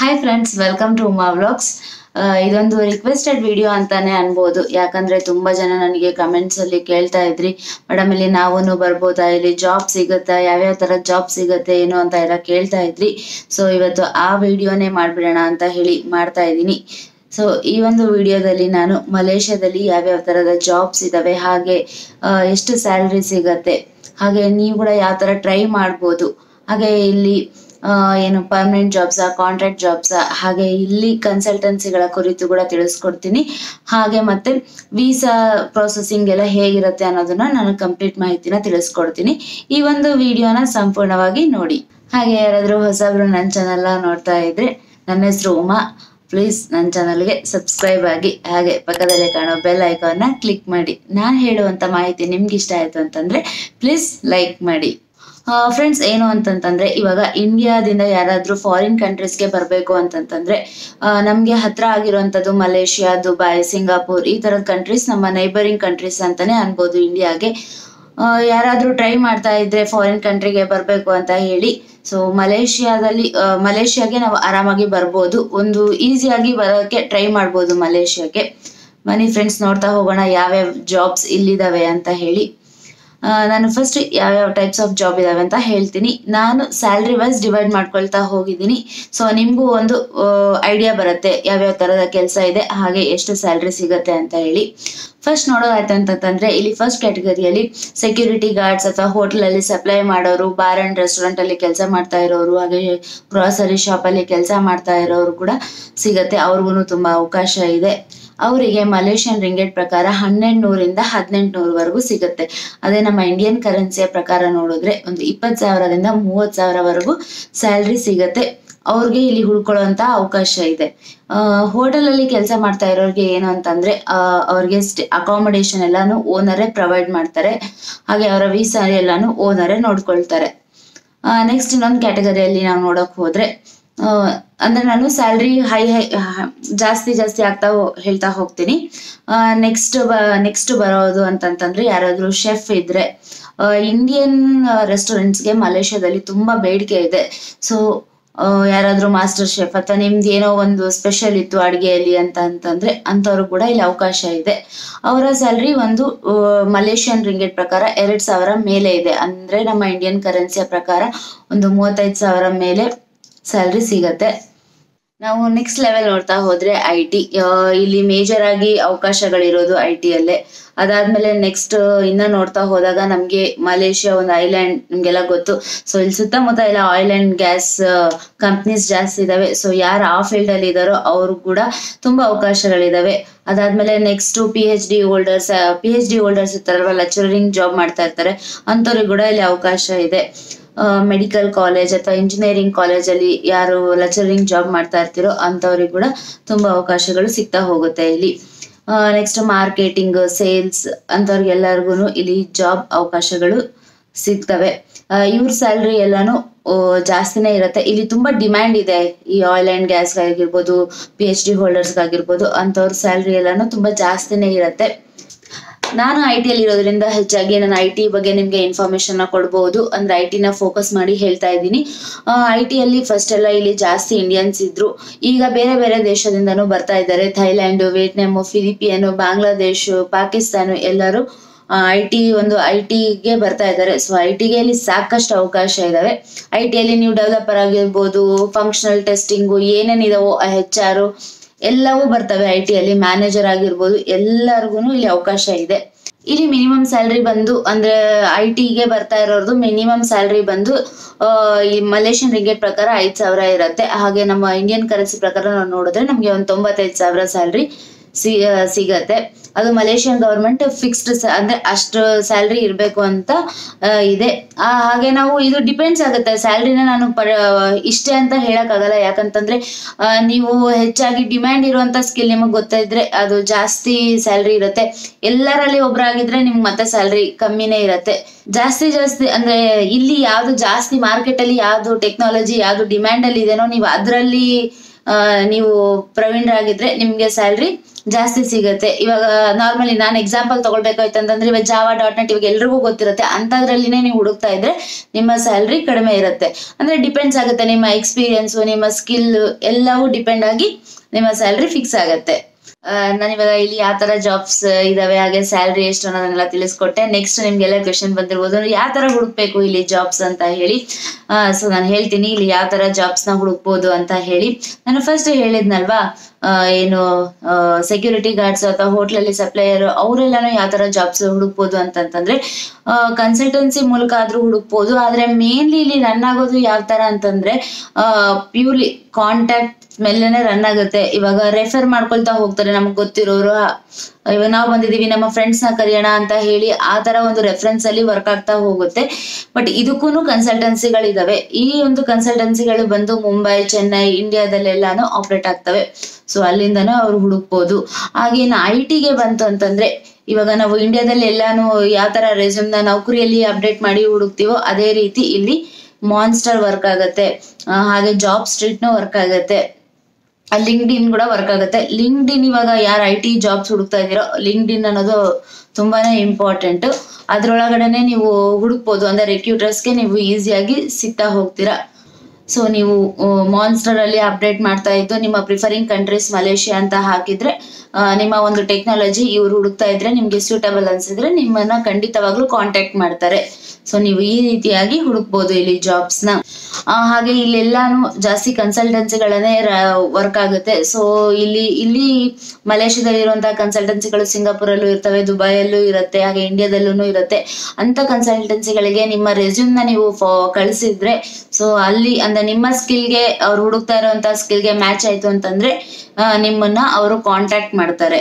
hi friends welcome to Uma vlogs ಇದೊಂದು requested video ಅಂತಾನೆ ಅನ್ಬೋದು ಯಾಕಂದ್ರೆ ತುಂಬಾ ಜನ ನನಗೆ ಕಮೆಂಟ್ಸ್ ಅಲ್ಲಿ ಕೇಳ್ತಾ ಇದ್ರಿ ಮೇಡಮ್ ಇಲ್ಲಿ ನಾವೂನು ಬರ್ಬೋದಾ ಇಲ್ಲಿ ಜಾಬ್ ಸಿಗುತ್ತಾ ಯಾವ್ಯಾವ ತರ ಜಾಬ್ ಸಿಗುತ್ತೆ ಏನು ಅಂತ ಎಲ್ಲ ಕೇಳ್ತಾ ಇದ್ರಿ ಸೊ ಇವತ್ತು ಆ ವಿಡಿಯೋನೇ ಮಾಡ್ಬಿಡೋಣ ಅಂತ ಹೇಳಿ ಮಾಡ್ತಾ ಇದ್ದೀನಿ ಸೊ ಈ ಒಂದು ವಿಡಿಯೋದಲ್ಲಿ ನಾನು ಮಲೇಷ್ಯಾದಲ್ಲಿ ಯಾವ್ಯಾವ ತರದ ಜಾಬ್ಸ್ ಇದಾವೆ ಹಾಗೆ ಆ, ಎಷ್ಟು ಸ್ಯಾಲ್ರಿ ಸಿಗತ್ತೆ ಹಾಗೆ ನೀವು ಕೂಡ ಯಾವ ತರ ಟ್ರೈ ಮಾಡ್ಬೋದು ಹಾಗೆ ಇಲ್ಲಿ ಆ, ಏನು ಪರ್ಮನೆಂಟ್ ಜಾಬ್ಸಾ ಕಾಂಟ್ರಾಕ್ಟ್ ಜಾಬ್ಸಾ ಹಾಗೆ ಇಲ್ಲಿ ಕನ್ಸಲ್ಟೆನ್ಸಿಗಳ ಕುರಿತು ಕೂಡ ತಿಳಿಸ್ಕೊಡ್ತೀನಿ ಹಾಗೆ ಮತ್ತೆ ವೀಸಾ ಪ್ರೊಸೆಸಿಂಗ್ ಎಲ್ಲ ಹೇಗಿರುತ್ತೆ ಅನ್ನೋದನ್ನ ನಾನು ಕಂಪ್ಲೀಟ್ ಮಾಹಿತಿನ ತಿಳಿಸ್ಕೊಡ್ತೀನಿ ಈ ಒಂದು ವಿಡಿಯೋನ ಸಂಪೂರ್ಣವಾಗಿ ನೋಡಿ ಹಾಗೆ ಯಾರಾದರೂ ಹೊಸಬ್ರು ನನ್ನ ಚಾನೆಲ್ ನೋಡ್ತಾ ಇದ್ರೆ ನನ್ನ ಹೆಸರು ಉಮಾ ಪ್ಲೀಸ್ ನನ್ನ ಚಾನಲ್ಗೆ ಸಬ್ಸ್ಕ್ರೈಬ್ ಆಗಿ ಹಾಗೆ ಪಕ್ಕದಲ್ಲೇ ಕಾಣೋ ಬೆಲ್ ಐಕಾನ್ನ ಕ್ಲಿಕ್ ಮಾಡಿ ನಾನು ಹೇಳುವಂಥ ಮಾಹಿತಿ ನಿಮ್ಗೆ ಇಷ್ಟ ಆಯಿತು ಅಂತಂದರೆ ಪ್ಲೀಸ್ ಲೈಕ್ ಮಾಡಿ ಫ್ರೆಂಡ್ಸ್ ಏನು ಅಂತಂತಂದ್ರೆ ಇವಾಗ ಇಂಡಿಯಾದಿಂದ ಯಾರಾದರೂ ಫಾರಿನ್ ಕಂಟ್ರೀಸ್ಗೆ ಬರಬೇಕು ಅಂತಂತಂದ್ರೆ ನಮಗೆ ಹತ್ರ ಆಗಿರುವಂಥದ್ದು ಮಲೇಷ್ಯಾ ದುಬೈ ಸಿಂಗಾಪುರ್ ಈ ಥರದ ಕಂಟ್ರೀಸ್ ನಮ್ಮ ನೈಬರಿಂಗ್ ಕಂಟ್ರೀಸ್ ಅಂತಾನೆ ಅನ್ಬೋದು ಇಂಡಿಯಾಗೆ ಯಾರಾದರೂ ಟ್ರೈ ಮಾಡ್ತಾ ಇದ್ರೆ ಫಾರಿನ್ ಕಂಟ್ರಿಗೆ ಬರಬೇಕು ಅಂತ ಹೇಳಿ ಸೊ ಮಲೇಷ್ಯಾದಲ್ಲಿ ಆ, ಮಲೇಷ್ಯಾಗೆ ನಾವು ಆರಾಮಾಗಿ ಬರ್ಬೋದು ಒಂದು ಈಸಿಯಾಗಿ ಬರೋಕ್ಕೆ ಟ್ರೈ ಮಾಡ್ಬೋದು ಮಲೇಷ್ಯಾಗೆ ಬನ್ನಿ ಫ್ರೆಂಡ್ಸ್ ನೋಡ್ತಾ ಹೋಗೋಣ ಯಾವ್ಯಾವ ಜಾಬ್ಸ್ ಇಲ್ಲಿದಾವೆ ಅಂತ ಹೇಳಿ ಆ, ನಾನು ಫಸ್ಟ್ ಯಾವ್ಯಾವ ಟೈಪ್ಸ್ ಆಫ್ ಜಾಬ್ ಇದಾವೆ ಅಂತ ಹೇಳ್ತೀನಿ ನಾನು ಸ್ಯಾಲ್ರಿ ವೈಸ್ ಡಿವೈಡ್ ಮಾಡ್ಕೊಳ್ತಾ ಹೋಗಿದ್ದೀನಿ ಸೊ ನಿಮಗೂ ಒಂದು ಐಡಿಯಾ ಬರುತ್ತೆ ಯಾವ್ಯಾವ ಥರದ ಕೆಲಸ ಇದೆ ಹಾಗೆ ಎಷ್ಟು ಸ್ಯಾಲ್ರಿ ಸಿಗುತ್ತೆ ಅಂತ ಹೇಳಿ ಫಸ್ಟ್ ನೋಡೋದಾಯ್ತು ಅಂತಂತಂದ್ರೆ ಇಲ್ಲಿ ಫಸ್ಟ್ ಕ್ಯಾಟಗರಿಯಲ್ಲಿ ಸೆಕ್ಯೂರಿಟಿ ಗಾರ್ಡ್ಸ್ ಅಥವಾ ಹೋಟೆಲ್ ಅಲ್ಲಿ ಸಪ್ಲೈ ಮಾಡೋರು ಬಾರ್ ಅಂಡ್ ರೆಸ್ಟೋರೆಂಟ್ ಅಲ್ಲಿ ಕೆಲಸ ಮಾಡ್ತಾ ಇರೋರು ಹಾಗೆ ಗ್ರಾಸರಿ ಶಾಪ್ ಅಲ್ಲಿ ಕೆಲಸ ಮಾಡ್ತಾ ಇರೋರು ಕೂಡ ಸಿಗತ್ತೆ ಅವ್ರಿಗೂ ತುಂಬಾ ಅವಕಾಶ ಇದೆ ಅವರಿಗೆ ಮಲೇಷಿಯನ್ ರಿಂಗೆಟ್ ಪ್ರಕಾರ ಹನ್ನೆರಡು ನೂರಿಂದ ಹದಿನೆಂಟು ನೂರವರೆಗೂ ಸಿಗುತ್ತೆ ಅದೇ ನಮ್ಮ ಇಂಡಿಯನ್ ಕರೆನ್ಸಿಯ ಪ್ರಕಾರ ನೋಡಿದ್ರೆ ಒಂದು ಇಪ್ಪತ್ತು ಸಾವಿರದಿಂದ ಮೂವತ್ತು ಸಾವಿರವರೆಗೂ ಸ್ಯಾಲ್ರಿ ಸಿಗತ್ತೆ ಅವ್ರಿಗೆ ಇಲ್ಲಿ ಉಳ್ಕೊಳ್ಳುವಂತ ಅವಕಾಶ ಇದೆ ಹೋಟೆಲ್ ಅಲ್ಲಿ ಕೆಲಸ ಮಾಡ್ತಾ ಇರೋರಿಗೆ ಏನು ಅಂತಂದ್ರೆ ಆ, ಅವ್ರಿಗೆ ಅಕಾಮಿಡೇಷನ್ ಎಲ್ಲಾನು ಓನರೇ ಪ್ರೊವೈಡ್ ಮಾಡ್ತಾರೆ ಹಾಗೆ ಅವರ ವೀಸಾ ಎಲ್ಲಾನು ಓನರೇ ನೋಡ್ಕೊಳ್ತಾರೆ ನೆಕ್ಸ್ಟ್ ಇನ್ನೊಂದು ಕ್ಯಾಟಗರಿಯಲ್ಲಿ ನಾವು ನೋಡಕ್ ಹೋದ್ರೆ ಆ, ಅಂದ್ರೆ ನಾನು ಸ್ಯಾಲ್ರಿ ಹೈ ಹೈ ಜಾಸ್ತಿ ಜಾಸ್ತಿ ಆಗ್ತಾ ಹೋ- ಹೇಳ್ತಾ ಹೋಗ್ತೀನಿ ನೆಕ್ಸ್ಟ್ ನೆಕ್ಸ್ಟ್ ಬರೋದು ಅಂತಂತಂದ್ರೆ ಯಾರಾದ್ರೂ ಶೆಫ್ ಇದ್ರೆ ಇಂಡಿಯನ್ ರೆಸ್ಟೋರೆಂಟ್ಸ್ಗೆ ಮಲೇಷ್ಯಾದಲ್ಲಿ ತುಂಬಾ ಬೇಡಿಕೆ ಇದೆ ಸೊ ಯಾರಾದ್ರೂ ಮಾಸ್ಟರ್ ಶೆಫ್ ಅಥವಾ ನಿಮ್ದು ಏನೋ ಒಂದು ಸ್ಪೆಷಲ್ ಇತ್ತು ಅಡುಗೆಯಲ್ಲಿ ಅಂತ ಅಂತಂದ್ರೆ ಅಂಥವ್ರು ಕೂಡ ಇಲ್ಲಿ ಅವಕಾಶ ಇದೆ ಅವರ ಸ್ಯಾಲ್ರಿ ಒಂದು ಮಲೇಷಿಯನ್ ರಿಂಗೆಟ್ ಪ್ರಕಾರ ಎರಡ್ ಸಾವಿರ ಮೇಲೆ ಇದೆ ಅಂದ್ರೆ ನಮ್ಮ ಇಂಡಿಯನ್ ಕರೆನ್ಸಿಯ ಪ್ರಕಾರ ಒಂದು ಮೂವತ್ತೈದು ಸಾವಿರ ಮೇಲೆ ಸ್ಯಾಲ್ರಿ ಸಿಗತ್ತೆ ನಾವು ನೆಕ್ಸ್ಟ್ ಲೆವೆಲ್ ನೋಡ್ತಾ ಹೋದ್ರೆ ಐ ಟಿ ಇಲ್ಲಿ ಮೇಜರ್ ಆಗಿ ಅವಕಾಶಗಳಿರೋದು ಐ ಟಿ ಅಲ್ಲೇ ಅದಾದ್ಮೇಲೆ ನೆಕ್ಸ್ಟ್ ಇನ್ನ ನೋಡ್ತಾ ಹೋದಾಗ ನಮ್ಗೆ ಮಲೇಷ್ಯಾ ಒಂದು ಐಲ್ಯಾಂಡ್ ನಿಮ್ಗೆಲ್ಲ ಗೊತ್ತು ಸೊ ಇಲ್ಲಿ ಸುತ್ತಮುತ್ತ ಎಲ್ಲ ಆಯಿಲ್ ಅಂಡ್ ಗ್ಯಾಸ್ ಕಂಪ್ನೀಸ್ ಜಾಸ್ತಿ ಇದಾವೆ ಸೊ ಯಾರು ಆ ಫೀಲ್ಡ್ ಅಲ್ಲಿ ಇದಾರೋ ಅವ್ರು ಕೂಡ ತುಂಬಾ ಅವಕಾಶಗಳಿದಾವೆ ಅದಾದ್ಮೇಲೆ next P H D holders P H D holders ಇರ್ತಾರಲ್ವ ಲೆಕ್ಚರಿಂಗ್ ಜಾಬ್ ಮಾಡ್ತಾ ಇರ್ತಾರೆ ಅಂಥವ್ರಿಗೆ ಕೂಡ ಇಲ್ಲಿ ಅವಕಾಶ ಇದೆ ಮೆಡಿಕಲ್ ಕಾಲೇಜ್ ಅಥವಾ ಇಂಜಿನಿಯರಿಂಗ್ ಕಾಲೇಜಲ್ಲಿ ಯಾರು ಲೆಕ್ಚರಿಂಗ್ ಜಾಬ್ ಮಾಡ್ತಾ ಇರ್ತೀರೋ ಅಂಥವ್ರಿಗೆ ಕೂಡ ತುಂಬಾ ಅವಕಾಶಗಳು ಸಿಗ್ತಾ ಹೋಗುತ್ತೆ ಇಲ್ಲಿ ನೆಕ್ಸ್ಟ್ ಮಾರ್ಕೆಟಿಂಗ್ ಸೇಲ್ಸ್ ಅಂಥವ್ರಿಗೆಲ್ಲರಿಗೂ ಇಲ್ಲಿ ಜಾಬ್ ಅವಕಾಶಗಳು ಸಿಗ್ತವೆ ಇವ್ರ ಸ್ಯಾಲ್ರಿ ಎಲ್ಲಾನು ಆ, ಜಾಸ್ತಿನೇ ಇರುತ್ತೆ ಇಲ್ಲಿ ತುಂಬಾ ಡಿಮ್ಯಾಂಡ್ ಇದೆ ಈ ಆಯಿಲ್ ಅಂಡ್ ಗ್ಯಾಸ್ ಆಗಿರ್ಬೋದು ಪಿ ಎಚ್ ಡಿ ಹೋಲ್ಡರ್ಸ್ ಆಗಿರ್ಬೋದು ಅಂಥವ್ರ ಸ್ಯಾಲ್ರಿ ಎಲ್ಲಾನು ತುಂಬಾ ಜಾಸ್ತಿನೇ ಇರುತ್ತೆ ನಾನು ಐ ಟಿ ಅಲ್ಲಿ ಇರೋದ್ರಿಂದ ಹೆಚ್ಚಾಗಿ ನಾನು ಐ ಟಿ ಬಗ್ಗೆ ನಿಮಗೆ ಇನ್ಫಾರ್ಮೇಶನ್ ಕೊಡ್ಬೋದು ಅಂದ್ರೆ ಐ ಟಿನ ಫೋಕಸ್ ಮಾಡಿ ಹೇಳ್ತಾ ಇದ್ದೀನಿ ಐ ಟಿ ಅಲ್ಲಿ ಫಸ್ಟ್ ಎಲ್ಲ ಇಲ್ಲಿ ಜಾಸ್ತಿ ಇಂಡಿಯನ್ಸ್ ಇದ್ರು ಈಗ ಬೇರೆ ಬೇರೆ ದೇಶದಿಂದನೂ ಬರ್ತಾ ಇದ್ದಾರೆ Thailand Vietnam Philippine Bangladesh Pakistan ಎಲ್ಲರೂ ಐ ಟಿ ಒಂದು ಐ ಟಿಗೆ ಬರ್ತಾ ಇದ್ದಾರೆ ಸೊ ಐ ಟಿಗೆ ಇಲ್ಲಿ ಸಾಕಷ್ಟು ಅವಕಾಶ ಇದಾವೆ ಐ ಟಿಯಲ್ಲಿ ನೀವು ಡೆವಲಪರ್ ಆಗಿರ್ಬೋದು ಫಂಕ್ಷನಲ್ ಟೆಸ್ಟಿಂಗು ಏನೇನಿದಾವೋ ಹೆಚ್ ಆರ್ ಎಲ್ಲವೂ ಬರ್ತವೆ ಐ ಟಿಯಲ್ಲಿ ಮ್ಯಾನೇಜರ್ ಆಗಿರ್ಬೋದು ಎಲ್ಲರಿಗೂ ಇಲ್ಲಿ ಅವಕಾಶ ಇದೆ ಇಲ್ಲಿ ಮಿನಿಮಮ್ ಸ್ಯಾಲ್ರಿ ಬಂದು ಅಂದ್ರೆ ಐ ಟಿಗೆ ಬರ್ತಾ ಇರೋರ್ದು ಮಿನಿಮಮ್ ಸ್ಯಾಲ್ರಿ ಬಂದು ಆ, ಈ ಮಲೇಷಿಯನ್ ರಿಂಗೇಟ್ ಪ್ರಕಾರ ಐದ್ ಸಾವಿರ ಇರುತ್ತೆ ಹಾಗೆ ನಮ್ಮ ಇಂಡಿಯನ್ ಕರೆನ್ಸಿ ಪ್ರಕಾರ ನಾವು ನೋಡಿದ್ರೆ ನಮಗೆ ಒಂದು ತೊಂಬತ್ತೈದು ಸಾವಿರ ಸ್ಯಾಲ್ರಿ ಸಿ ಆ, ಸಿಗತ್ತೆ ಅದು ಮಲೇಷಿಯನ್ ಗವರ್ಮೆಂಟ್ ಫಿಕ್ಸ್ಡ್ ಅಂದ್ರೆ ಅಷ್ಟು ಸ್ಯಾಲ್ರಿ ಇರಬೇಕು ಅಂತ ಆ, ಇದೆ ಆ, ಹಾಗೆ ನಾವು ಇದು ಡಿಪೆಂಡ್ಸ್ ಆಗುತ್ತೆ ಸ್ಯಾಲ್ರಿನ ನಾನು ಪ ಇಷ್ಟೇ ಅಂತ ಹೇಳಕ್ಕಾಗಲ್ಲ ಯಾಕಂತಂದ್ರೆ ಆ, ನೀವು ಹೆಚ್ಚಾಗಿ ಡಿಮ್ಯಾಂಡ್ ಇರುವಂತ ಸ್ಕಿಲ್ ನಿಮಗೆ ಗೊತ್ತಿದ್ರೆ ಅದು ಜಾಸ್ತಿ ಸ್ಯಾಲ್ರಿ ಇರುತ್ತೆ ಎಲ್ಲರಲ್ಲಿ ಒಬ್ರಾಗಿದ್ರೆ ನಿಮ್ಗೆ ಮತ್ತೆ ಸ್ಯಾಲ್ರಿ ಕಮ್ಮಿನೇ ಇರುತ್ತೆ ಜಾಸ್ತಿ ಜಾಸ್ತಿ ಅಂದ್ರೆ ಇಲ್ಲಿ ಯಾವ್ದು ಜಾಸ್ತಿ ಮಾರ್ಕೆಟ್ ಅಲ್ಲಿ ಯಾವ್ದು ಟೆಕ್ನಾಲಜಿ ಯಾವ್ದು ಡಿಮ್ಯಾಂಡ್ ಅಲ್ಲಿ ಇದೆನೋ ನೀವು ಅದರಲ್ಲಿ ನೀವು ಪ್ರವೀಣರಾಗಿದ್ರೆ ನಿಮ್ಗೆ ಸ್ಯಾಲ್ರಿ ಜಾಸ್ತಿ ಸಿಗುತ್ತೆ ಇವಾಗ ನಾರ್ಮಲಿ ನಾನು ಎಕ್ಸಾಂಪಲ್ ತಗೊಳ್ಬೇಕಾಯ್ತು ಅಂತಂದ್ರೆ ಇವಾಗ ಜಾವಾ ಡಾಟ್ ನೆಟ್ ಇವಾಗ ಎಲ್ರಿಗೂ ಗೊತ್ತಿರುತ್ತೆ ಅಂಥದ್ರಲ್ಲಿನೇ ನೀವು ಹುಡುಕ್ತಾ ಇದ್ರೆ ನಿಮ್ಮ ಸ್ಯಾಲ್ರಿ ಕಡಿಮೆ ಇರುತ್ತೆ ಅಂದ್ರೆ ಡಿಪೆಂಡ್ಸ್ ಆಗುತ್ತೆ ನಿಮ್ಮ ಎಕ್ಸ್ಪೀರಿಯನ್ಸು ನಿಮ್ಮ ಸ್ಕಿಲ್ ಎಲ್ಲವೂ ಡಿಪೆಂಡ್ ಆಗಿ ನಿಮ್ಮ ಸ್ಯಾಲ್ರಿ ಫಿಕ್ಸ್ ಆಗುತ್ತೆ ನಾನು ಇವಾಗ ಇಲ್ಲಿ ಯಾವ ತರ ಜಾಬ್ಸ್ ಇದಾವೆ ಹಾಗೆ ಸ್ಯಾಲ್ರಿ ಎಷ್ಟು ಅನ್ನೋದನ್ನೆಲ್ಲ ತಿಳಿಸ್ಕೊಟ್ಟೆ ನೆಕ್ಸ್ಟ್ ನಿಮ್ಗೆಲ್ಲ ಕ್ವೆಶನ್ ಬಂದಿರ್ಬೋದು ಯಾವ ತರ ಹುಡುಕ್ಬೇಕು ಇಲ್ಲಿ ಜಾಬ್ಸ್ ಅಂತ ಹೇಳಿ ಸೊ ನಾನು ಹೇಳ್ತೀನಿ ಇಲ್ಲಿ ಯಾವ ತರ ಜಾಬ್ಸ್ ನ ಹುಡುಕ್ಬೋದು ಅಂತ ಹೇಳಿ ನಾನು ಫಸ್ಟ್ ಹೇಳಿದ್ನಲ್ವಾ ಆ, ಏನು ಸೆಕ್ಯೂರಿಟಿ ಗಾರ್ಡ್ಸ್ ಅಥವಾ ಹೋಟ್ಲಲ್ಲಿ ಸಪ್ಲೈಯರ್ ಅವರೆಲ್ಲಾನು ಯಾವ ತರ ಜಾಬ್ಸ್ ಹುಡುಕ್ಬೋದು ಅಂತಂತಂದ್ರೆ ಕನ್ಸಲ್ಟೆನ್ಸಿ ಮೂಲಕ ಆದ್ರೂ ಹುಡುಕ್ಬೋದು ಆದ್ರೆ ಮೇನ್ಲಿ ಇಲ್ಲಿ ರನ್ ಆಗೋದು ಯಾವ ತರ ಅಂತಂದ್ರೆ ಪ್ಯೂರ್ಲಿ ಕಾಂಟ್ಯಾಕ್ಟ್ ಮೇಲೆನೆ ರನ್ ಆಗುತ್ತೆ ಇವಾಗ ರೆಫರ್ ಮಾಡ್ಕೊಳ್ತಾ ಹೋಗ್ತಾರೆ ನಮ್ಗೆ ಗೊತ್ತಿರೋರು ಆ, ಇವಾಗ ನಾವು ಬಂದಿದೀವಿ ನಮ್ಮ ಫ್ರೆಂಡ್ಸ್ ನ ಕರೆಯೋಣ ಅಂತ ಹೇಳಿ ಆ ತರ ಒಂದು ರೆಫರೆನ್ಸ್ ಅಲ್ಲಿ ವರ್ಕ್ ಆಗ್ತಾ ಹೋಗುತ್ತೆ ಬಟ್ ಇದಕ್ಕೂ ಕನ್ಸಲ್ಟೆನ್ಸಿಗಳಿದಾವೆ ಈ ಒಂದು ಕನ್ಸಲ್ಟೆನ್ಸಿಗಳು ಬಂದು ಮುಂಬೈ ಚೆನ್ನೈ ಇಂಡಿಯಾದಲ್ಲೆಲ್ಲಾನು ಆಪರೇಟ್ ಆಗ್ತವೆ ಸೊ ಅಲ್ಲಿಂದನೂ ಅವ್ರು ಹುಡುಕ್ಬೋದು ಹಾಗೆ ಇನ್ನು ಐ ಟಿಗೆ ಬಂತು ಅಂತಂದ್ರೆ ಇವಾಗ ನಾವು ಇಂಡಿಯಾದಲ್ಲಿ ಎಲ್ಲಾನು ಯಾವ ತರ ರೆಸ್ಯೂಮ್ ನ ನೌಕರಿಯಲ್ಲಿ ಅಪ್ಡೇಟ್ ಮಾಡಿ ಹುಡುಕ್ತಿವೋ ಅದೇ ರೀತಿ ಇಲ್ಲಿ ಮಾನ್ಸ್ಟರ್ ವರ್ಕ್ ಆಗತ್ತೆ ಆ, ಹಾಗೆ ಜಾಬ್ ಸ್ಟ್ರೀಟ್ನು ವರ್ಕ್ ಆಗತ್ತೆ ಲಿಂಕ್ಡ್ ಇನ್ ಕೂಡ ವರ್ಕ್ ಆಗುತ್ತೆ ಲಿಂಕ್ಡ್ ಇನ್ ಇವಾಗ ಯಾರು ಐ ಟಿ ಜಾಬ್ಸ್ ಹುಡುಕ್ತಾ ಇದ್ದೀರೋ ಲಿಂಕ್ಡ್ ಇನ್ ಅನ್ನೋದು ತುಂಬಾನೇ ಇಂಪಾರ್ಟೆಂಟ್ ಅದ್ರೊಳಗಡೆನೆ ನೀವು ಹುಡುಕ್ಬೋದು ಅಂದ್ರೆ ರೆಕ್ಯೂಟರ್ಸ್ಗೆ ನೀವು ಈಸಿಯಾಗಿ ಸಿಗ್ತಾ ಹೋಗ್ತೀರಾ ಸೊ ನೀವು ಮಾನ್ಸ್ಟರ್ ಅಲ್ಲಿ ಅಪ್ಡೇಟ್ ಮಾಡ್ತಾ ಇದ್ದು ನಿಮ್ಮ ಪ್ರಿಫರಿಂಗ್ ಕಂಟ್ರೀಸ್ ಮಲೇಷಿಯಾ ಅಂತ ಹಾಕಿದ್ರೆ ಆ, ನಿಮ್ಮ ಒಂದು ಟೆಕ್ನಾಲಜಿ ಇವ್ರು ಹುಡುಕ್ತಾ ಇದ್ರೆ ನಿಮ್ಗೆ ಸೂಟಬಲ್ ಅನ್ಸಿದ್ರೆ ನಿಮ್ಮನ್ನ ಖಂಡಿತವಾಗ್ಲೂ ಕಾಂಟ್ಯಾಕ್ಟ್ ಮಾಡ್ತಾರೆ ಸೊ ನೀವು ಈ ರೀತಿಯಾಗಿ ಹುಡುಕ್ಬೋದು ಇಲ್ಲಿ ಜಾಬ್ಸ್ ನ ಆ, ಹಾಗೆ ಇಲ್ಲೆಲ್ಲಾನು ಜಾಸ್ತಿ ಕನ್ಸಲ್ಟೆನ್ಸಿಗಳನ್ನೇ ವರ್ಕ್ ಆಗುತ್ತೆ ಸೊ ಇಲ್ಲಿ ಇಲ್ಲಿ ಮಲೇಷ್ಯಾದಲ್ಲಿ ಇರುವಂತಹ ಕನ್ಸಲ್ಟೆನ್ಸಿಗಳು ಸಿಂಗಾಪುರಲ್ಲೂ ಇರ್ತವೆ ದುಬೈಯಲ್ಲೂ ಇರುತ್ತೆ ಹಾಗೆ ಇಂಡಿಯಾದಲ್ಲೂ ಇರುತ್ತೆ ಅಂತ ಕನ್ಸಲ್ಟೆನ್ಸಿಗಳಿಗೆ ನಿಮ್ಮ ರೆಸ್ಯೂಮ್ ನ ನೀವು ಫಾ- ಕಳಿಸಿದ್ರೆ ಸೊ ಅಲ್ಲಿ ಅಂದ್ರೆ ನಿಮ್ಮ ಸ್ಕಿಲ್ಗೆ ಅವ್ರು ಹುಡುಕ್ತಾ ಇರುವಂತಹ ಸ್ಕಿಲ್ಗೆ ಮ್ಯಾಚ್ ಆಯ್ತು ಅಂತಂದ್ರೆ ಆ, ನಿಮ್ಮನ್ನ ಅವರು ಕಾಂಟ್ಯಾಕ್ಟ್ ಮಾಡ್ತಾರೆ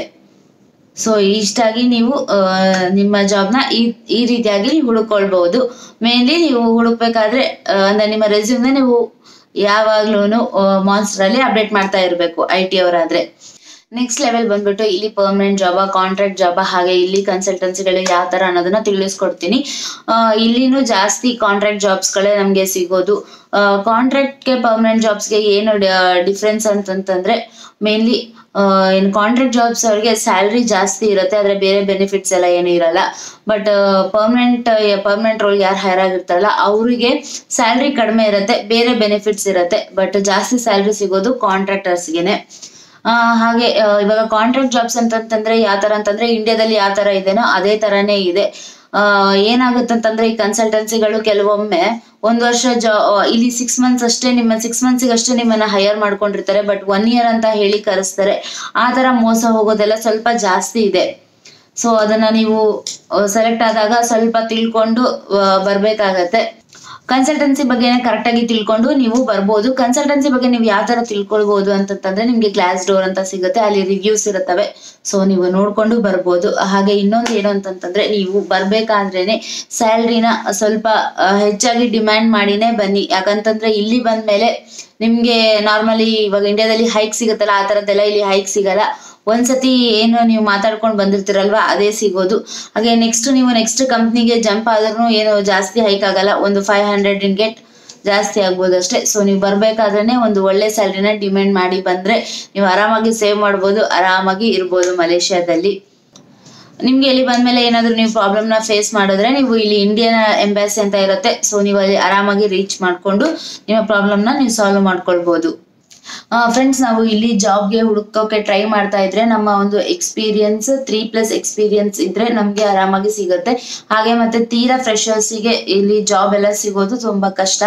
ಸೊ ಇಷ್ಟಾಗಿ ನೀವು ಆ, ನಿಮ್ಮ ಜಾಬ್ನ ಈ ಈ ರೀತಿಯಾಗಿ ನೀವು ಹುಡುಕೊಳ್ಬಹುದು ಮೇನ್ಲಿ ನೀವು ಹುಡುಕ್ಬೇಕಾದ್ರೆ ಆ, ಅಂದ್ರೆ ನಿಮ್ಮ ರೆಸ್ಯೂಮ್ನ ನೀವು ಯಾವಾಗ್ಲೂ ಮಾನ್ಸ್ಟರ್ ಅಲ್ಲಿ ಅಪ್ಡೇಟ್ ಮಾಡ್ತಾ ಇರಬೇಕು ಐ ಟಿ ಅವರಾದ್ರೆ ನೆಕ್ಸ್ಟ್ ಲೆವೆಲ್ ಬಂದ್ಬಿಟ್ಟು ಇಲ್ಲಿ ಪರ್ಮನೆಂಟ್ ಜಾಬ ಕಾಂಟ್ರಾಕ್ಟ್ ಜಾಬ ಹಾಗೆ ಇಲ್ಲಿ ಕನ್ಸಲ್ಟೆನ್ಸಿಗಳು ಯಾವ ತರ ಅನ್ನೋದನ್ನ ತಿಳಿಸ್ಕೊಡ್ತೀನಿ ಆ, ಇಲ್ಲಿನೂ ಜಾಸ್ತಿ ಕಾಂಟ್ರಾಕ್ಟ್ ಜಾಬ್ಸ್ಗಳೇ ನಮಗೆ ಸಿಗೋದು ಕಾಂಟ್ರಾಕ್ಟ್ಗೆ ಪರ್ಮನೆಂಟ್ ಜಾಬ್ಸ್ಗೆ ಏನು ಡಿಫ್ರೆನ್ಸ್ ಅಂತಂತಂದ್ರೆ ಮೇನ್ಲಿ ಇನ್ ಕಾಂಟ್ರಾಕ್ಟ್ ಜಾಬ್ಸ್ ಅವ್ರಿಗೆ ಸ್ಯಾಲ್ರಿ ಜಾಸ್ತಿ ಇರುತ್ತೆ ಆದ್ರೆ ಬೇರೆ ಬೆನಿಫಿಟ್ಸ್ ಎಲ್ಲ ಏನು ಇರಲ್ಲ ಬಟ್ ಪರ್ಮನೆಂಟ್ ಪರ್ಮನೆಂಟ್ ರೋಲ್ ಯಾರು ಹೈರ್ ಆಗಿರ್ತಾರಲ್ಲ ಅವರಿಗೆ ಸ್ಯಾಲ್ರಿ ಕಡಿಮೆ ಇರುತ್ತೆ ಬೇರೆ ಬೆನಿಫಿಟ್ಸ್ ಇರುತ್ತೆ ಬಟ್ ಜಾಸ್ತಿ ಸ್ಯಾಲ್ರಿ ಸಿಗೋದು ಕಾಂಟ್ರಾಕ್ಟರ್ಸ್ಗೆನೆ ಆ, ಹಾಗೆ ಆ, ಇವಾಗ ಕಾಂಟ್ರಾಕ್ಟ್ ಜಾಬ್ಸ್ ಅಂತಂತಂದ್ರೆ ಯಾವ ತರ ಅಂತಂದ್ರೆ ಇಂಡಿಯಾದಲ್ಲಿ ಯಾವ ತರ ಇದೆನೋ ಅದೇ ತರಾನೇ ಇದೆ ಆ, ಏನಾಗುತ್ತಂತಂದ್ರೆ ಈ ಕನ್ಸಲ್ಟೆನ್ಸಿಗಳು ಕೆಲವೊಮ್ಮೆ ಒಂದ್ ವರ್ಷ ಜಾ ಇಲ್ಲಿ ಸಿಕ್ಸ್ ಮಂತ್ಸ್ ಅಷ್ಟೇ ನಿಮ್ಮ ಸಿಕ್ಸ್ ಮಂತ್ಸಿಗೆ ಅಷ್ಟೇ ನಿಮ್ಮನ್ನ ಹೈಯರ್ ಮಾಡ್ಕೊಂಡಿರ್ತಾರೆ ಬಟ್ ಒನ್ ಇಯರ್ ಅಂತ ಹೇಳಿ ಕರೆಸ್ತಾರೆ ಆ ತರ ಮೋಸ ಹೋಗೋದೆಲ್ಲ ಸ್ವಲ್ಪ ಜಾಸ್ತಿ ಇದೆ ಸೊ ಅದನ್ನ ನೀವು ಸೆಲೆಕ್ಟ್ ಆದಾಗ ಸ್ವಲ್ಪ ತಿಳ್ಕೊಂಡು ಆ, ಬರ್ಬೇಕಾಗತ್ತೆ ಕನ್ಸಲ್ಟೆನ್ಸಿ ಬಗ್ಗೆ ಕರೆಕ್ಟ್ ಆಗಿ ತಿಳ್ಕೊಂಡು ನೀವು ಬರ್ಬೋದು ಕನ್ಸಲ್ಟೆನ್ಸಿ ಬಗ್ಗೆ ನೀವು ಯಾವ ತರ ತಿಳ್ಕೊಳ್ಬಹುದು ಅಂತಂತಂದ್ರೆ ನಿಮ್ಗೆ ಗ್ಲಾಸ್ ಡೋರ್ ಅಂತ ಸಿಗುತ್ತೆ ಅಲ್ಲಿ ರಿವ್ಯೂಸ್ ಇರುತ್ತವೆ ಸೊ ನೀವು ನೋಡ್ಕೊಂಡು ಬರ್ಬೋದು ಹಾಗೆ ಇನ್ನೊಂದು ಏನು ಅಂತಂತಂದ್ರೆ ನೀವು ಬರ್ಬೇಕಾದ್ರೇನೆ ಸ್ಯಾಲ್ರಿನ ಸ್ವಲ್ಪ ಆ, ಹೆಚ್ಚಾಗಿ ಡಿಮ್ಯಾಂಡ್ ಮಾಡಿನೇ ಬನ್ನಿ ಯಾಕಂತಂದ್ರೆ ಇಲ್ಲಿ ಬಂದ್ಮೇಲೆ ನಿಮ್ಗೆ ನಾರ್ಮಲಿ ಇವಾಗ ಇಂಡಿಯಾದಲ್ಲಿ ಹೈಕ್ ಸಿಗುತ್ತಲ್ಲ ಆ ತರದ್ದೆಲ್ಲ ಇಲ್ಲಿ ಹೈಕ್ ಸಿಗಲ್ಲ ಒಂದ್ಸತಿ ಏನು ನೀವು ಮಾತಾಡ್ಕೊಂಡು ಬಂದಿರ್ತೀರಲ್ವಾ ಅದೇ ಸಿಗೋದು ಹಾಗೆ ನೆಕ್ಸ್ಟ್ ನೀವು ನೆಕ್ಸ್ಟ್ ಕಂಪ್ನಿಗೆ ಜಂಪ್ ಆದ್ರೂ ಏನು ಜಾಸ್ತಿ ಹೈಕ್ ಆಗಲ್ಲ ಒಂದು ಫೈವ್ ಹಂಡ್ರೆಡ್ ಗೆಟ್ ಜಾಸ್ತಿ ಆಗ್ಬೋದು ಅಷ್ಟೇ ಸೊ ನೀವು ಬರ್ಬೇಕಾದ್ರೆ ಒಂದು ಒಳ್ಳೆ ಸ್ಯಾಲ್ರಿನ ಡಿಮ್ಯಾಂಡ್ ಮಾಡಿ ಬಂದ್ರೆ ನೀವು ಆರಾಮಾಗಿ ಸೇವ್ ಮಾಡ್ಬೋದು ಆರಾಮಾಗಿ ಇರ್ಬೋದು ಮಲೇಷ್ಯಾದಲ್ಲಿ ನಿಮ್ಗೆ ಇಲ್ಲಿ ಬಂದ್ಮೇಲೆ ಏನಾದ್ರು ನೀವು ಪ್ರಾಬ್ಲಮ್ ನ ಫೇಸ್ ಮಾಡಿದ್ರೆ ನೀವು ಇಲ್ಲಿ ಇಂಡಿಯನ್ ಎಂಬಾಸಿ ಅಂತ ಇರುತ್ತೆ ಸೊ ನೀವು ಅಲ್ಲಿ ಆರಾಮಾಗಿ ರೀಚ್ ಮಾಡ್ಕೊಂಡು ನಿಮ್ಮ ಪ್ರಾಬ್ಲಮ್ ನ ನೀವು ಸಾಲ್ವ್ ಮಾಡ್ಕೊಳ್ಬಹುದು ಫ್ರೆಂಡ್ಸ್ ನಾವು ಇಲ್ಲಿ ಜಾಬ್ಗೆ ಹುಡುಕೋಕೆ ಟ್ರೈ ಮಾಡ್ತಾ ಇದ್ರೆ ನಮ್ಮ ಒಂದು ಎಕ್ಸ್ಪೀರಿಯನ್ಸ್ ತ್ರೀ ಪ್ಲಸ್ ಎಕ್ಸ್ಪೀರಿಯನ್ಸ್ ಇದ್ರೆ ನಮ್ಗೆ ಆರಾಮಾಗಿ ಸಿಗುತ್ತೆ ಹಾಗೆ ಮತ್ತೆ ತೀರಾ ಫ್ರೆಶರ್ಸಿಗೆ ಇಲ್ಲಿ ಜಾಬ್ ಎಲ್ಲ ಸಿಗೋದು ತುಂಬಾ ಕಷ್ಟ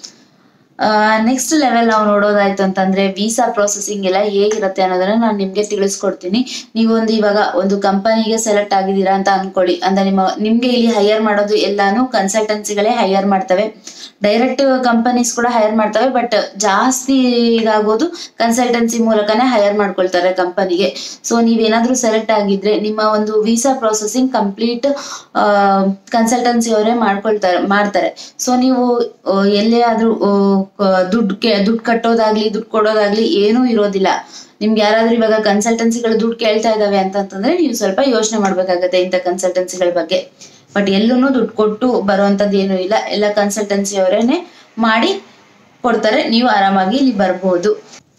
ನೆಕ್ಸ್ಟ್ ಲೆವೆಲ್ ನಾವು ನೋಡೋದಾಯ್ತು ಅಂತಂದ್ರೆ ವೀಸಾ ಪ್ರೊಸೆಸಿಂಗ್ ಎಲ್ಲ ಹೇಗಿರುತ್ತೆ ಅನ್ನೋದನ್ನ ನಾನು ನಿಮ್ಗೆ ತಿಳಿಸ್ಕೊಡ್ತೀನಿ ನೀವು ಒಂದು ಇವಾಗ ಒಂದು ಕಂಪನಿಗೆ ಸೆಲೆಕ್ಟ್ ಆಗಿದ್ದೀರಾ ಅಂತ ಅನ್ಕೊಳ್ಳಿ ಅಂದ್ರೆ ನಿಮ್ಮ ನಿಮ್ಗೆ ಇಲ್ಲಿ ಹೈಯರ್ ಮಾಡೋದು ಎಲ್ಲಾನು ಕನ್ಸಲ್ಟೆನ್ಸಿಗಳೇ ಹೈಯರ್ ಮಾಡ್ತವೆ ಡೈರೆಕ್ಟ್ ಕಂಪನೀಸ್ ಕೂಡ ಹೈಯರ್ ಮಾಡ್ತವೆ ಬಟ್ ಜಾಸ್ತಿ ಇದಾಗೋದು ಕನ್ಸಲ್ಟೆನ್ಸಿ ಮೂಲಕನೇ ಹೈಯರ್ ಮಾಡ್ಕೊಳ್ತಾರೆ ಕಂಪನಿಗೆ ಸೊ ನೀವೇನಾದ್ರೂ ಸೆಲೆಕ್ಟ್ ಆಗಿದ್ರೆ ನಿಮ್ಮ ಒಂದು ವೀಸಾ ಪ್ರೊಸೆಸಿಂಗ್ ಕಂಪ್ಲೀಟ್ ಕನ್ಸಲ್ಟೆನ್ಸಿ ಅವರೇ ಮಾಡ್ಕೊಳ್ತಾರೆ ಮಾಡ್ತಾರೆ ಸೊ ನೀವು ಆ, ಎಲ್ಲೇ ಆದ್ರೂ ದುಡ್ಡು ದುಡ್ಡು ಕಟ್ಟೋದಾಗ್ಲಿ ದುಡ್ಡು ಕೊಡೋದಾಗ್ಲಿ ಏನೂ ಇರೋದಿಲ್ಲ ನಿಮ್ಗೆ ಯಾರಾದ್ರೂ ಇವಾಗ ಕನ್ಸಲ್ಟೆನ್ಸಿಗಳು ದುಡ್ಡು ಕೇಳ್ತಾ ಇದಾವೆ ಅಂತಂತಂದ್ರೆ ನೀವು ಸ್ವಲ್ಪ ಯೋಚನೆ ಮಾಡ್ಬೇಕಾಗತ್ತೆ ಇಂಥ ಕನ್ಸಲ್ಟೆನ್ಸಿಗಳ ಬಗ್ಗೆ ಬಟ್ ಎಲ್ಲೂ ದುಡ್ಡು ಕೊಟ್ಟು ಬರುವಂತದ್ದು ಏನು ಇಲ್ಲ ಎಲ್ಲ ಕನ್ಸಲ್ಟೆನ್ಸಿ ಅವರೇನೆ ಮಾಡಿ ಕೊಡ್ತಾರೆ ನೀವು ಆರಾಮಾಗಿ ಇಲ್ಲಿ ಬರ್ಬೋದು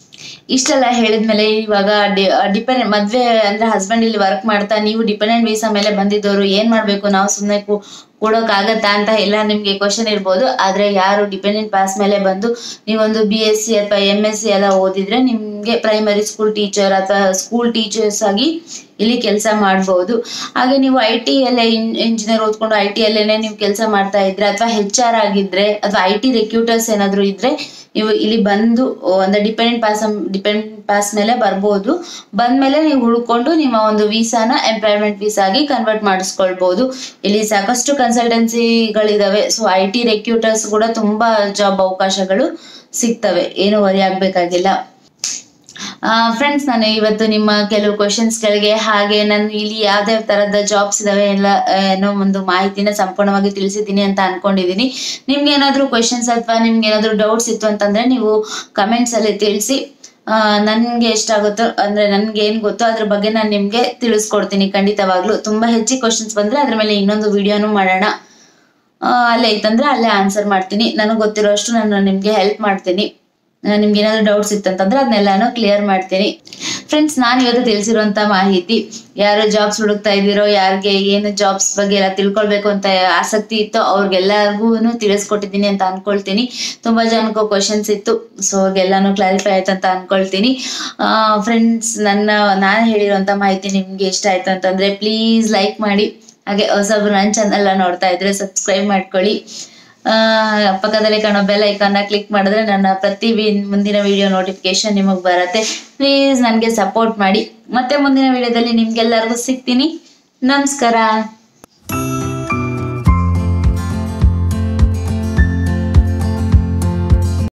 ಇಷ್ಟೆಲ್ಲ ಹೇಳಿದ್ಮೇಲೆ ಇವಾಗ ಡಿಪೆಂಡ್ ಮದ್ವೆ ಅಂದ್ರೆ ಹಸ್ಬೆಂಡ್ ಇಲ್ಲಿ ವರ್ಕ್ ಮಾಡ್ತಾ ನೀವು ಡಿಪೆಂಡೆಂಟ್ ವೀಸಾ ಮೇಲೆ ಬಂದಿದ್ದವರು ಏನ್ ಮಾಡ್ಬೇಕು ನಾವು ಸುಮ್ಮನೆ ಕೊಡೋಕ್ಕಾಗತ್ತಾ ಅಂತ ಎಲ್ಲ ನಿಮ್ಗೆ ಕ್ವಶನ್ ಇರ್ಬೋದು ಆದ್ರೆ ಯಾರು ಡಿಪೆಂಡೆಂಟ್ ಪಾಸ್ ಮೇಲೆ ಬಂದು ನೀವೊಂದು ಬಿ ಎಸ್ ಸಿ ಅಥವಾ ಎಂ ಎಸ್ ಸಿ ಎಲ್ಲ ಓದಿದ್ರೆ ನಿಮ್ಗೆ ಪ್ರೈಮರಿ ಸ್ಕೂಲ್ ಟೀಚರ್ ಅಥವಾ ಸ್ಕೂಲ್ ಟೀಚರ್ಸ್ ಆಗಿ ಇಲ್ಲಿ ಕೆಲಸ ಮಾಡ್ಬೋದು ಹಾಗೆ ನೀವು ಐ ಟಿ ಅಲ್ಲೇ ಇಂಜಿನಿಯರ್ ಓದ್ಕೊಂಡು ಐ ಟಿ ಅಲ್ಲೇನೆ ನೀವು ಕೆಲಸ ಮಾಡ್ತಾ ಇದ್ರೆ ಅಥವಾ ಹೆಚ್ ಆರ್ ಆಗಿದ್ರೆ ಅಥವಾ ಐ ಟಿ ರೆಕ್ಯೂಟರ್ಸ್ ಏನಾದ್ರು ಇದ್ರೆ ನೀವು ಇಲ್ಲಿ ಬಂದು ಒಂದು ಡಿಪೆಂಡೆಂಟ್ ಪಾಸ್ ಡಿಪೆಂಡೆಂಟ್ ಪಾಸ್ ಮೇಲೆ ಬರ್ಬೋದು ಬಂದ್ಮೇಲೆ ನೀವು ಹುಡ್ಕೊಂಡು ನಿಮ್ಮ ಒಂದು ವೀಸಾನ ಎಂಪ್ಲಾಯ್ಮೆಂಟ್ ವೀಸಾ ಆಗಿ ಕನ್ವರ್ಟ್ ಮಾಡಿಸ್ಕೊಳ್ಬೋದು ಇಲ್ಲಿ ಸಾಕಷ್ಟು ಕನ್ಸಲ್ಟೆನ್ಸಿಗಳಿದಾವೆ ಸೊ ಐ ಟಿ ರೆಕ್ಯೂಟರ್ಸ್ ಕೂಡ ತುಂಬಾ ಜಾಬ್ ಅವಕಾಶಗಳು ಸಿಗ್ತವೆ ಏನು ವರಿ ಆಗ್ಬೇಕಾಗಿಲ್ಲ ಫ್ರೆಂಡ್ಸ್ ನಾನು ಇವತ್ತು ನಿಮ್ಮ ಕೆಲವು ಕ್ವಶನ್ಸ್ಗಳಿಗೆ ಹಾಗೆ ನಾನು ಇಲ್ಲಿ ಯಾವ್ಯಾವ ತರದ ಜಾಬ್ಸ್ ಇದಾವೆ ಎಲ್ಲ ಆ, ಏನೋ ಒಂದು ಮಾಹಿತಿನ ಸಂಪೂರ್ಣವಾಗಿ ತಿಳಿಸಿದ್ದೀನಿ ಅಂತ ಅನ್ಕೊಂಡಿದ್ದೀನಿ ನಿಮ್ಗೆ ಏನಾದ್ರು ಕ್ವಶನ್ಸ್ ಅಥವಾ ನಿಮ್ಗೆ ಏನಾದ್ರು ಡೌಟ್ಸ್ ಇತ್ತು ಅಂತಂದ್ರೆ ನೀವು ಕಮೆಂಟ್ಸ್ ಅಲ್ಲಿ ತಿಳಿಸಿ ಆ, ನನ್ಗೆ ಎಷ್ಟಾಗುತ್ತೋ ಅಂದ್ರೆ ನನ್ಗೆ ಏನ್ ಗೊತ್ತೋ ಅದ್ರ ಬಗ್ಗೆ ನಾನು ನಿಮ್ಗೆ ತಿಳಿಸ್ಕೊಡ್ತೀನಿ ಖಂಡಿತವಾಗ್ಲೂ ತುಂಬಾ ಹೆಚ್ಚಿಗೆ ಕ್ವಶನ್ಸ್ ಬಂದ್ರೆ ಅದ್ರ ಮೇಲೆ ಇನ್ನೊಂದು ವಿಡಿಯೋನು ಮಾಡೋಣ ಆ, ಅಲ್ಲೇ ಐತಂದ್ರೆ ಅಲ್ಲೇ ಆನ್ಸರ್ ಮಾಡ್ತೀನಿ ನನಗೆ ಗೊತ್ತಿರೋ ಅಷ್ಟು ನಾನು ನಿಮ್ಗೆ ಹೆಲ್ಪ್ ಮಾಡ್ತೀನಿ ಆ, ನಿಮ್ಗೆ ಏನಾದ್ರು ಡೌಟ್ಸ್ ಇತ್ತಂತಂದ್ರೆ ಅದನ್ನೆಲ್ಲಾನು ಕ್ಲಿಯರ್ ಮಾಡ್ತೀನಿ ಫ್ರೆಂಡ್ಸ್ ನಾನು ಇವತ್ತು ತಿಳಿಸಿರುವಂತ ಮಾಹಿತಿ ಯಾರು ಜಾಬ್ಸ್ ಹುಡುಕ್ತಾ ಇದ್ದೀರೋ ಯಾರಿಗೆ ಏನು ಜಾಬ್ಸ್ ಬಗ್ಗೆ ಎಲ್ಲ ತಿಳ್ಕೊಳ್ಬೇಕು ಅಂತ ಆಸಕ್ತಿ ಇತ್ತೋ ಅವ್ರಿಗೆಲ್ಲರಿಗೂ ತಿಳಿಸ್ಕೊಟ್ಟಿದ್ದೀನಿ ಅಂತ ಅನ್ಕೊಳ್ತೀನಿ ತುಂಬಾ ಜನಕ್ಕೂ ಕ್ವಶನ್ಸ್ ಇತ್ತು ಸೊ ಅವ್ರಿಗೆಲ್ಲಾನು ಕ್ಲಾರಿಫೈ ಆಯ್ತು ಅಂತ ಅನ್ಕೊಳ್ತೀನಿ ಫ್ರೆಂಡ್ಸ್ ನನ್ನ ನಾನು ಹೇಳಿರುವಂತ ಮಾಹಿತಿ ನಿಮ್ಗೆ ಇಷ್ಟ ಆಯ್ತು ಅಂತಂದ್ರೆ ಪ್ಲೀಸ್ ಲೈಕ್ ಮಾಡಿ ಹಾಗೆ ಹೊಸಬ್ರು ನನ್ನ ಚಾನಲ್ ನೋಡ್ತಾ ಇದ್ರೆ ಸಬ್ಸ್ಕ್ರೈಬ್ ಮಾಡ್ಕೊಳ್ಳಿ ಆ, ಪಕ್ಕದಲ್ಲಿ ಕಾಣೋ ಬೆಲ್ ಐಕಾನ್ನ ಕ್ಲಿಕ್ ಮಾಡಿದ್ರೆ ನನ್ನ ಪ್ರತಿ ವಿ- ಮುಂದಿನ ವಿಡಿಯೋ ನೋಟಿಫಿಕೇಶನ್ ನಿಮಗೆ ಬರುತ್ತೆ ಪ್ಲೀಸ್ ನನಗೆ ಸಪೋರ್ಟ್ ಮಾಡಿ ಮತ್ತೆ ಮುಂದಿನ ವಿಡಿಯೋದಲ್ಲಿ ನಿಮ್ಗೆಲ್ಲರಿಗೂ ಸಿಗ್ತೀನಿ ನಮಸ್ಕಾರ